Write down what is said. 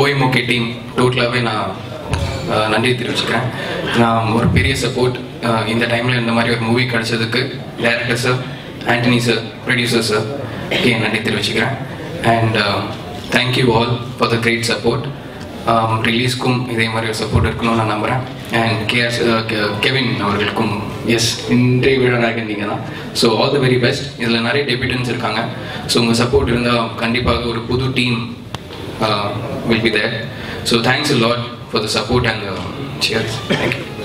ஓஎம்ஓகே team டோட்டலாகவே நான் அஹ், நன்றி தெரிவிச்சுக்கிறேன் நான் ஒரு பெரிய சப்போர்ட் இந்த டைமில் இந்த மாதிரி ஒரு மூவி கிடைச்சதுக்கு director sir Antony sir producer sir ஏன் நன்றி தெரிவிச்சுக்கிறேன் and thank you all for the great support ரிலீஸ்க்கும் இதே மாதிரி ஒரு சப்போர்ட் இருக்கணும்னு நான் நம்புகிறேன் அண்ட் கேஆர் கெவின் அவர்களுக்கும் எஸ் இன்றைய விழா நாயகன் நீங்கள் தான் so all the very best இதில் நிறைய டெபியூட்டன்ஸ் இருக்காங்க ஸோ உங்கள் சப்போர்ட் இருந்தால் கண்டிப்பாக ஒரு புது team will be there so thanks lot for the support and cheers thank you